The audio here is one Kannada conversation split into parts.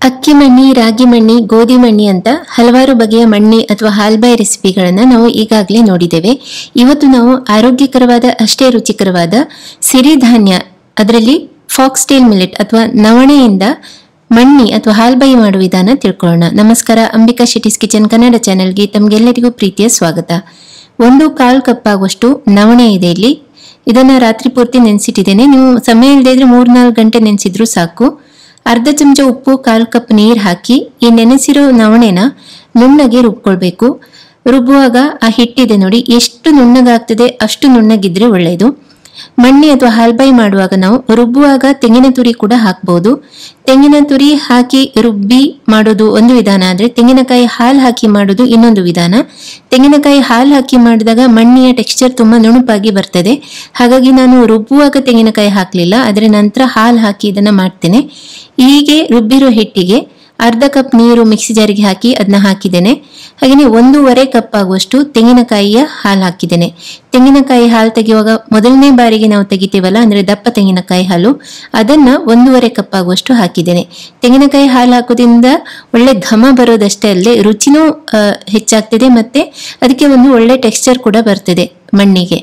ಅಕ್ಕಿ ಮಣ್ಣಿ ರಾಗಿ ಮಣ್ಣಿ ಗೋಧಿ ಮಣ್ಣಿ ಅಂತ ಹಲವಾರು ಬಗೆಯ ಮಣ್ಣಿ ಅಥವಾ ಹಾಲ್ಬಾಯಿ ರೆಸಿಪಿಗಳನ್ನು ನಾವು ಈಗಾಗಲೇ ನೋಡಿದ್ದೇವೆ ಇವತ್ತು ನಾವು ಆರೋಗ್ಯಕರವಾದ ಅಷ್ಟೇ ರುಚಿಕರವಾದ ಸಿರಿಧಾನ್ಯ ಅದರಲ್ಲಿ ಫಾಕ್ಸ್ಟೇಲ್ ಮಿಲೆಟ್ ಅಥವಾ ನವಣೆಯಿಂದ ಮಣ್ಣಿ ಅಥವಾ ಹಾಲ್ಬಾಯಿ ಮಾಡುವ ವಿಧಾನ ತಿಳ್ಕೊಳ್ಳೋಣ ನಮಸ್ಕಾರ ಅಂಬಿಕಾ ಶೆಟ್ಟಿಸ್ ಕಿಚನ್ ಕನ್ನಡ ಚಾನೆಲ್ಗೆ ತಮಗೆಲ್ಲರಿಗೂ ಪ್ರೀತಿಯ ಸ್ವಾಗತ ಒಂದು ಕಾಲ್ ಕಪ್ ಆಗುವಷ್ಟು ನವಣೆ ಇದೆ ಇಲ್ಲಿ ಇದನ್ನ ರಾತ್ರಿ ಪೂರ್ತಿ ನೆನೆಸಿಟ್ಟಿದ್ದೇನೆ ನೀವು ಸಮಯ ಇಲ್ಲದೆ ಇದ್ರೆ ಮೂರ್ನಾಲ್ಕು ಗಂಟೆ ನೆನೆಸಿದ್ರು ಸಾಕು ಅರ್ಧ ಚಮಚ ಉಪ್ಪು ಕಾಲು ಕಪ್ ನೀರು ಹಾಕಿ ಈ ನೆನೆಸಿರೋ ನವಣೆನ ನುಣ್ಣಗೆ ರುಬ್ಕೊಳ್ಬೇಕು ರುಬ್ಬುವಾಗ ಆ ಹಿಟ್ಟಿದೆ ನೋಡಿ ಎಷ್ಟು ನುಣ್ಣಗಾಗ್ತದೆ ಅಷ್ಟು ನುಣ್ಣಗಿದ್ರೆ ಒಳ್ಳೆಯದು ಮಣ್ಣಿ ಅಥವಾ ಹಾಲ್ಬಾಯಿ ಮಾಡುವಾಗ ನಾವು ರುಬ್ಬುವಾಗ ತೆಂಗಿನ ತುರಿ ಕೂಡ ಹಾಕ್ಬಹುದು ತೆಂಗಿನ ತುರಿ ಹಾಕಿ ರುಬ್ಬಿ ಮಾಡೋದು ಒಂದು ವಿಧಾನ ಆದ್ರೆ ತೆಂಗಿನಕಾಯಿ ಹಾಲು ಹಾಕಿ ಮಾಡೋದು ಇನ್ನೊಂದು ವಿಧಾನ ತೆಂಗಿನಕಾಯಿ ಹಾಲು ಹಾಕಿ ಮಾಡಿದಾಗ ಮಣ್ಣಿಯ ಟೆಕ್ಸ್ಚರ್ ತುಂಬಾ ನುಣುಪಾಗಿ ಬರ್ತದೆ ಹಾಗಾಗಿ ನಾನು ರುಬ್ಬುವಾಗ ತೆಂಗಿನಕಾಯಿ ಹಾಕ್ಲಿಲ್ಲ ಆದ್ರೆ ನಂತರ ಹಾಲು ಹಾಕಿ ಇದನ್ನ ಮಾಡ್ತೇನೆ ಹೀಗೆ ರುಬ್ಬಿರೋ ಹಿಟ್ಟಿಗೆ ಅರ್ಧ ಕಪ್ ನೀರು ಮಿಕ್ಸಿ ಜಾರಿಗೆ ಹಾಕಿ ಅದನ್ನ ಹಾಕಿದ್ದೇನೆ ಹಾಗೆಯೇ ಒಂದೂವರೆ ಕಪ್ ಆಗುವಷ್ಟು ತೆಂಗಿನಕಾಯಿಯ ಹಾಲು ಹಾಕಿದ್ದೇನೆ ತೆಂಗಿನಕಾಯಿ ಹಾಲು ತೆಗೆಯುವಾಗ ಮೊದಲನೇ ಬಾರಿಗೆ ನಾವು ತೆಗಿತೀವಲ್ಲ ಅಂದ್ರೆ ದಪ್ಪ ತೆಂಗಿನಕಾಯಿ ಹಾಲು ಅದನ್ನ ಒಂದೂವರೆ ಕಪ್ ಆಗುವಷ್ಟು ಹಾಕಿದ್ದೇನೆ ತೆಂಗಿನಕಾಯಿ ಹಾಲು ಹಾಕೋದ್ರಿಂದ ಒಳ್ಳೆ ಘಮ ಬರೋದಷ್ಟೇ ಅಲ್ಲದೆ ರುಚಿನೂ ಆ, ಹೆಚ್ಚಾಗ್ತದೆ ಮತ್ತೆ ಅದಕ್ಕೆ ಒಂದು ಒಳ್ಳೆ ಟೆಕ್ಸ್ಚರ್ ಕೂಡ ಬರ್ತದೆ ಮಣ್ಣಿಗೆ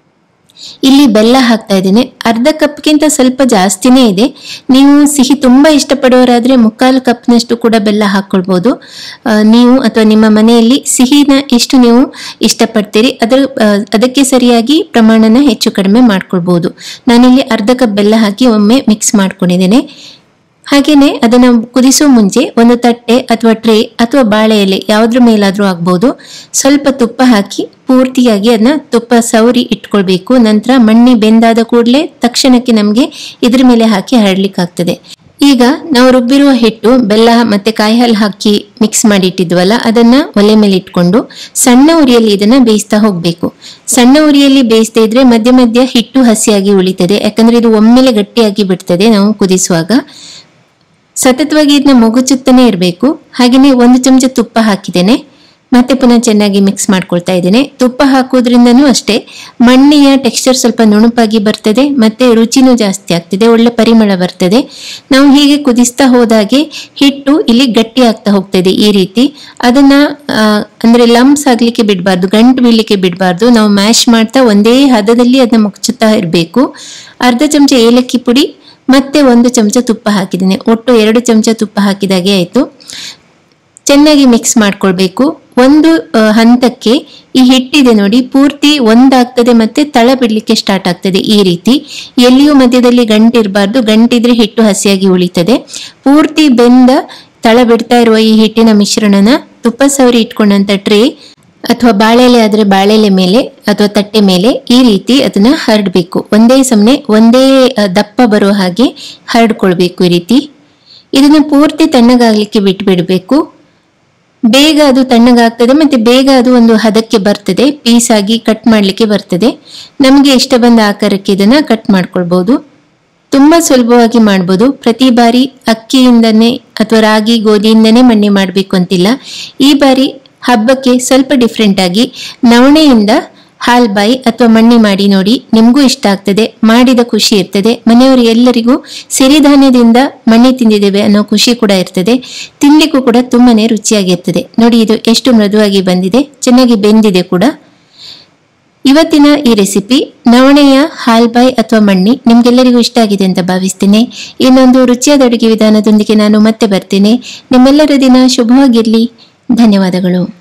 ಇಲ್ಲಿ ಬೆಲ್ಲ ಹಾಕ್ತಾ ಇದ್ದೀನಿ ಅರ್ಧ ಕಪ್ಗಿಂತ ಸ್ವಲ್ಪ ಜಾಸ್ತಿನೇ ಇದೆ ನೀವು ಸಿಹಿ ತುಂಬಾ ಇಷ್ಟಪಡೋರಾದ್ರೆ ಮುಕ್ಕಾಲು ಕಪ್ನಷ್ಟು ಕೂಡ ಬೆಲ್ಲ ಹಾಕೊಳ್ಬಹುದು ಆ, ನೀವು ಅಥವಾ ನಿಮ್ಮ ಮನೆಯಲ್ಲಿ ಸಿಹಿನ ಎಷ್ಟು ನೀವು ಇಷ್ಟಪಡ್ತೀರಿ ಅದರ ಆ, ಅದಕ್ಕೆ ಸರಿಯಾಗಿ ಪ್ರಮಾಣನ ಹೆಚ್ಚು ಕಡಿಮೆ ಮಾಡ್ಕೊಳ್ಬಹುದು ನಾನಿಲ್ಲಿ ಅರ್ಧ ಕಪ್ ಬೆಲ್ಲ ಹಾಕಿ ಒಮ್ಮೆ ಮಿಕ್ಸ್ ಮಾಡ್ಕೊಂಡಿದ್ದೇನೆ ಹಾಗೇನೆ ಅದನ್ನ ಕುದಿಸೋ ಮುಂಚೆ ಒಂದು ತಟ್ಟೆ ಅಥವಾ ಟ್ರೇ ಅಥವಾ ಬಾಳೆ ಎಲೆ ಯಾವ್ದ್ರ ಮೇಲಾದ್ರೂ ಆಗ್ಬಹುದು ಸ್ವಲ್ಪ ತುಪ್ಪ ಹಾಕಿ ಪೂರ್ತಿಯಾಗಿ ಅದನ್ನ ತುಪ್ಪ ಸವರಿ ಇಟ್ಕೊಳ್ಬೇಕು ನಂತರ ಮಣ್ಣಿ ಬೆಂದಾದ ಕೂಡಲೇ ತಕ್ಷಣಕ್ಕೆ ನಮಗೆ ಇದ್ರ ಮೇಲೆ ಹಾಕಿ ಹರಡ್ಲಿಕ್ಕಾಗ್ತದೆ ಈಗ ನಾವು ರುಬ್ಬಿರುವ ಹಿಟ್ಟು ಬೆಲ್ಲ ಮತ್ತೆ ಕಾಯಿ ಹಾಲು ಹಾಕಿ ಮಿಕ್ಸ್ ಮಾಡಿ ಇಟ್ಟಿದ್ವಲ್ಲ ಅದನ್ನ ಒಲೆ ಮೇಲೆ ಇಟ್ಕೊಂಡು ಸಣ್ಣ ಉರಿಯಲ್ಲಿ ಇದನ್ನ ಬೇಯಿಸ್ತಾ ಹೋಗ್ಬೇಕು ಸಣ್ಣ ಉರಿಯಲ್ಲಿ ಬೇಯಿಸ್ತಾ ಇದ್ರೆ ಮಧ್ಯ ಮಧ್ಯ ಹಿಟ್ಟು ಹಸಿಯಾಗಿ ಉಳಿತದೆ ಯಾಕಂದ್ರೆ ಇದು ಒಮ್ಮೆಲೆ ಗಟ್ಟಿಯಾಗಿ ಬಿಡ್ತದೆ ನಾವು ಕುದಿಸುವಾಗ ಸತತವಾಗಿ ಇದನ್ನ ಮಗುಚುತ್ತಾನೆ ಇರಬೇಕು ಹಾಗೆಯೇ ಒಂದು ಚಮಚ ತುಪ್ಪ ಹಾಕಿದ್ದೇನೆ ಮತ್ತೆ ಪುನಃ ಚೆನ್ನಾಗಿ ಮಿಕ್ಸ್ ಮಾಡ್ಕೊಳ್ತಾ ಇದ್ದೇನೆ ತುಪ್ಪ ಹಾಕೋದ್ರಿಂದನೂ ಅಷ್ಟೇ ಮಣ್ಣಿಯ ಟೆಕ್ಸ್ಚರ್ ಸ್ವಲ್ಪ ನುಣುಪಾಗಿ ಬರ್ತದೆ ಮತ್ತೆ ರುಚಿನೂ ಜಾಸ್ತಿ ಆಗ್ತದೆ ಒಳ್ಳೆ ಪರಿಮಳ ಬರ್ತದೆ ನಾವು ಹೀಗೆ ಕುದಿಸ್ತಾ ಹೋದಾಗೆ ಹಿಟ್ಟು ಇಲ್ಲಿ ಗಟ್ಟಿ ಆಗ್ತಾ ಹೋಗ್ತದೆ ಈ ರೀತಿ ಅದನ್ನ ಆ, ಅಂದ್ರೆ ಲಂಪ್ಸ್ ಆಗ್ಲಿಕ್ಕೆ ಬಿಡಬಾರ್ದು ಗಂಟು ಬೀಳಲಿಕ್ಕೆ ಬಿಡಬಾರ್ದು ನಾವು ಮ್ಯಾಶ್ ಮಾಡ್ತಾ ಒಂದೇ ಹದದಲ್ಲಿ ಅದನ್ನ ಮುಚ್ಚುತ್ತಾ ಇರಬೇಕು ಅರ್ಧ ಚಮಚ ಏಲಕ್ಕಿ ಪುಡಿ ಮತ್ತೆ ಒಂದು ಚಮಚ ತುಪ್ಪ ಹಾಕಿದ್ದೀನಿ ಒಟ್ಟು ಎರಡು ಚಮಚ ತುಪ್ಪ ಹಾಕಿದಾಗೆ ಆಯ್ತು ಚೆನ್ನಾಗಿ ಮಿಕ್ಸ್ ಮಾಡ್ಕೊಳ್ಬೇಕು ಒಂದು ಆ, ಹಂತಕ್ಕೆ ಈ ಹಿಟ್ಟಿದೆ ನೋಡಿ ಪೂರ್ತಿ ಒಂದಾಗ್ತದೆ ಮತ್ತೆ ತಳ ಬಿಡ್ಲಿಕ್ಕೆ ಸ್ಟಾರ್ಟ್ ಆಗ್ತದೆ ಈ ರೀತಿ ಎಲ್ಲಿಯೂ ಮಧ್ಯದಲ್ಲಿ ಗಂಟಿರಬಾರ್ದು ಗಂಟಿದ್ರೆ ಹಿಟ್ಟು ಹಸಿಯಾಗಿ ಉಳಿತದೆ ಪೂರ್ತಿ ಬೆಂದ ತಳ ಬಿಡ್ತಾ ಇರುವ ಈ ಹಿಟ್ಟಿನ ಮಿಶ್ರಣನ ತುಪ್ಪ ಸವರಿ ಇಟ್ಕೊಂಡಂತ ಟ್ರೇ ಅಥವಾ ಬಾಳೆಲೆ ಆದ್ರೆ ಬಾಳೆಲೆ ಮೇಲೆ ಅಥವಾ ತಟ್ಟೆ ಮೇಲೆ ಈ ರೀತಿ ಅದನ್ನ ಹರಡ್ಬೇಕು ಒಂದೇ ಸಮನೆ ಒಂದೇ ಆ, ದಪ್ಪ ಬರೋ ಹಾಗೆ ಹರಡ್ಕೊಳ್ಬೇಕು ಈ ರೀತಿ ಇದನ್ನ ಪೂರ್ತಿ ತಣ್ಣಗಾಗ್ಲಿಕ್ಕೆ ಬಿಟ್ಬಿಡ್ಬೇಕು ಬೇಗ ಅದು ತಣ್ಣಗಾಗ್ತದೆ ಮತ್ತೆ ಬೇಗ ಅದು ಒಂದು ಹದಕ್ಕೆ ಬರ್ತದೆ ಪೀಸ್ ಆಗಿ ಕಟ್ ಮಾಡ್ಲಿಕ್ಕೆ ಬರ್ತದೆ ನಮಗೆ ಇಷ್ಟ ಬಂದ ಆಕಾರಕ್ಕೆ ಇದನ್ನ ಕಟ್ ಮಾಡ್ಕೊಳ್ಬಹುದು ತುಂಬಾ ಸುಲಭವಾಗಿ ಮಾಡ್ಬೋದು ಪ್ರತಿ ಬಾರಿ ಅಕ್ಕಿಯಿಂದನೇ ಅಥವಾ ರಾಗಿ ಗೋಧಿಯಿಂದನೇ ಮಣ್ಣೆ ಮಾಡಬೇಕು ಅಂತಿಲ್ಲ ಈ ಬಾರಿ ಹಬ್ಬಕ್ಕೆ ಸ್ವಲ್ಪ ಡಿಫ್ರೆಂಟ್ ಆಗಿ ನವಣೆಯಿಂದ ಹಾಲ್ಬಾಯಿ ಅಥವಾ ಮಣ್ಣಿ ಮಾಡಿ ನೋಡಿ ನಿಮಗೂ ಇಷ್ಟ ಆಗ್ತದೆ ಮಾಡಿದ ಖುಷಿ ಇರ್ತದೆ ಮನೆಯವರು ಎಲ್ಲರಿಗೂ ಸಿರಿಧಾನ್ಯದಿಂದ ಮಣ್ಣಿ ತಿಂದಿದ್ದೇವೆ ಅನ್ನೋ ಖುಷಿ ಕೂಡ ಇರ್ತದೆ ತಿನ್ಲಿಕ್ಕೂ ಕೂಡ ತುಂಬಾನೇ ರುಚಿಯಾಗಿರ್ತದೆ ನೋಡಿ ಇದು ಎಷ್ಟು ಮೃದುವಾಗಿ ಬಂದಿದೆ ಚೆನ್ನಾಗಿ ಬೆಂದಿದೆ ಕೂಡ ಇವತ್ತಿನ ಈ ರೆಸಿಪಿ ನವಣೆಯ ಹಾಲ್ಬಾಯ್ ಅಥವಾ ಮಣ್ಣಿ ನಿಮ್ಗೆಲ್ಲರಿಗೂ ಇಷ್ಟ ಆಗಿದೆ ಅಂತ ಭಾವಿಸ್ತೇನೆ ಇನ್ನೊಂದು ರುಚಿಯಾದ ಅಡುಗೆ ವಿಧಾನದೊಂದಿಗೆ ನಾನು ಮತ್ತೆ ಬರ್ತೇನೆ ನಿಮ್ಮೆಲ್ಲರ ದಿನ ಶುಭವಾಗಿರ್ಲಿ ಧನ್ಯವಾದಗಳು